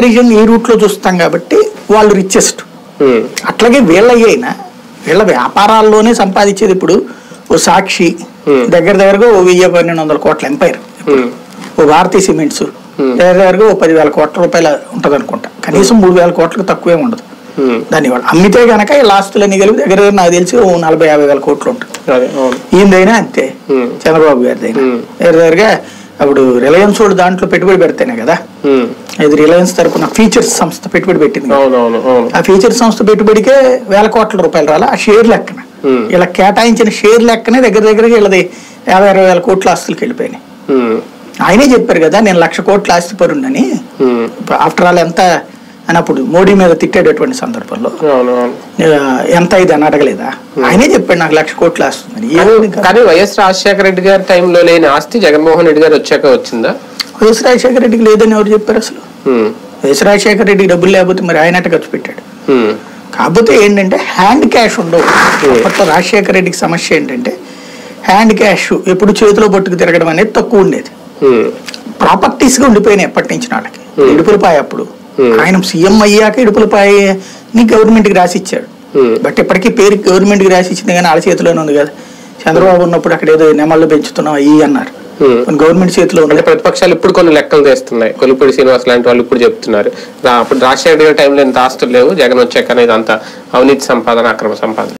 Comparison ఈ route లో చూస్తాం కాబట్టి వాళ్ళు రిచెస్ట్ ఉమ్, అట్లాగే వీళ్ళయ్యైనా వీళ్ళ వ్యాపారాల్లోనే సంపాదించేది ఇప్పుడు ఓ సాక్షి Hmm. దగ్గర దగ్గరగా ఓ వెయ్యి పన్నెండు వందల కోట్ల ఎంపైర్ ఉమ్, ఓ భారతీయ సిమెంట్స్ దగ్గర దగ్గరగా ఓ పదివేల కోట్ల రూపాయల ఉంటది అనుకుంటా కనీసం మూడు వేల కోట్లకు తక్కువే ఉండదు ఉమ్, దాన్ని వాళ్ళు అమ్మితే గనక ఈ ఆస్తులన్నీ కలిపి దగ్గర దగ్గర నాకు తెలిసి ఓ నలభై యాభై వేల కోట్లు ఉంటుంది అదే అవును ఈయనదైనా అంతే Hmm. చంద్రబాబు గారిదైనా Hmm. దగ్గర దగ్గరగా అప్పుడు రిలయన్స్ వాడు దాంట్లో పెట్టుబడి పెడితేనే కదా ఉమ్, ఇది రిలయన్స్ తరపున ఫీచర్స్ సంస్థ పెట్టుబడి పెట్టింది కదా. అవును అవును అవును ఆ ఫీచర్ సంస్థ పెట్టుబడికే వేల కోట్ల రూపాయలు రాలా ఆ షేర్ లెక్కన Hmm. ఇలా కేటాయించిన షేర్ లెక్కనే దగ్గర దగ్గర వీళ్ళది యాభై అరవై వేల కోట్ల ఆస్తులకి వెళ్ళిపోయినాయి ఉమ్, ఆయనే చెప్పారు కదా నేను లక్ష కోట్ల ఆస్తి పరుండని ఉమ్, ఆఫ్టర్ ఆల్ ఎంత అని అప్పుడు మోడీ మీద తిట్టేటటువంటి సందర్భంలో అవును అవును ఆ, ఎంత ఇది అని అడగలేదా ఆయనే చెప్పాడు నాకు లక్ష కోట్లు వస్తుందని కానీ- కానీ వైఎస్ రాజశేఖర రెడ్డి గారి టైంలో లేని ఆస్తి జగన్మోహన్ రెడ్డి గారు వచ్చాక వచ్చిందా వైఎస్ రాజశేఖర రెడ్డికి లేదని ఎవరు చెప్పారు అసలు ఉమ్, వైఎస్ రాజశేఖర రెడ్డికి డబ్బులు లేకపోతే మరి ఆయన ఎట్ట ఖర్చు పెట్టాడు ఉమ్, కాకపోతే ఏంటంటే హ్యాండ్ క్యాష్ ఉండవు అప్పట్లో రాజశేఖర రెడ్డికి సమస్య ఏంటంటే హ్యాండ్ క్యాష్ ఎప్పుడు చేతిలో పట్టుకు తిరగడం అనేది తక్కువ ఉండేది ఉమ్, ప్రాపర్టీస్ గా ఉండిపోయినాయి ఎప్పటి నుంచి వాళ్ళకి ఇడుపులపాయ అప్పుడు Hmm. ఆయన సీఎం అయ్యాక ఇడుపులపాయని గవర్నమెంట్ కి రాసి ఇచ్చాడు ఉమ్, బట్ ఇప్పటికీ పేరు గవర్నమెంట్ కి రాసి ఇచ్చింది కానీ వాళ్ళ చేతిలోనే ఉంది కదా చంద్రబాబు ఉన్నప్పుడు అక్కడ ఏదో నెమళ్ళు పెంచుతున్నాం అయ్యి అన్నారు ఉమ్. గవర్నమెంట్ చేతిలో ఉంది అంటే ప్రతిపక్షాలు ఇప్పుడు కొన్ని లెక్కలు తెస్తున్నాయి కొలుపూడి శ్రీనివాస్ లాంటి వాళ్ళు ఇప్పుడు చెప్తున్నారు రా- అప్పుడు రాజశేఖర రెడ్డి గారి టైంలో ఇంత ఆస్తులు లేవు జగన్ వచ్చాక అనేది అంత అవినీతి సంపాదన అక్రమ సంపాదన